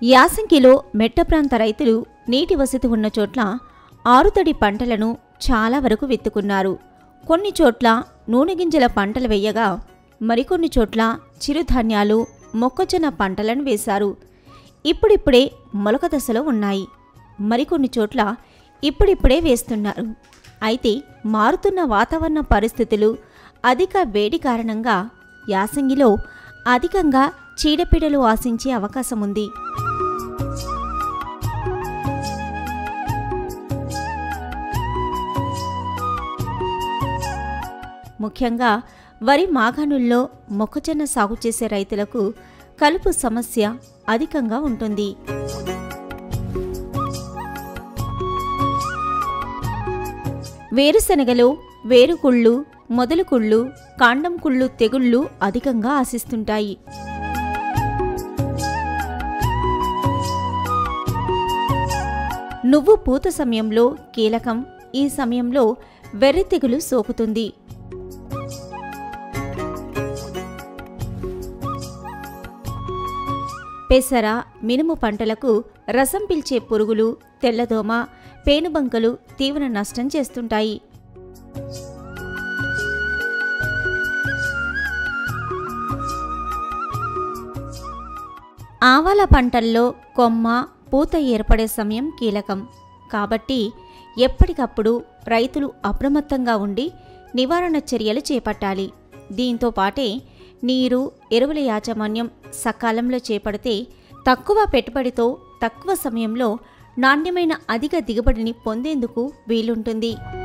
యాసంగిలో మెట్ట ప్రాంత రైతులు నీటి వసతి ఉన్న చోట్ల ఆరుతడి పంటలను చాలా వరకు విత్తుకున్నారు కొన్ని చోట్ల నూనె గింజల పంటలు వేయగా మరికొన్ని చోట్ల చిరుధాన్యాలు మొక్కజొన్న పంటలను వేశారు ఇప్పుడిప్పుడే మొలక దశలో ఉన్నాయి మరికొన్ని చోట్ల ఇప్పుడిప్పుడే వేస్తున్నారు అయితే మారుతున్న వాతావరణ పరిస్థితులు అధిక వేడి కారణంగా యాసంగిలో అధికంగా చీడపీడలు ఆశించే అవకాశం ఉంది ముఖ్యంగా వరి మాగాణుల్లో మొక్కజొన్న సాగు చేసే రైతులకు కలుపు సమస్య అధికంగా ఉంటుంది వేరుశనగలో వేరుకుళ్ళు మొదలు కుళ్ళు కాండం కుళ్ళు తెగుళ్ళు అధికంగా ఆశిస్తుంటాయి నువ్వు పూత సమయంలో కీలకం ఈ సమయంలో వెర్రి తెగులు సోకుతుంది పెసర మినుము పంటలకు రసం పీల్చే పురుగులు తెల్లదోమ పేనుబంకలు తీవ్ర నష్టం చేస్తుంటాయి ఆవాల పంటల్లో కొమ్మ పూత ఏర్పడే సమయం కీలకం కాబట్టి ఎప్పటికప్పుడు రైతులు అప్రమత్తంగా ఉండి నివారణ చర్యలు చేపట్టాలి దీంతో పాటే నీరు ఎరువుల యాజమాన్యం సకాలంలో చేపడితే తక్కువ పెట్టుబడితో తక్కువ సమయంలో నాణ్యమైన అధిక దిగుబడిని పొందేందుకు వీలుంటుంది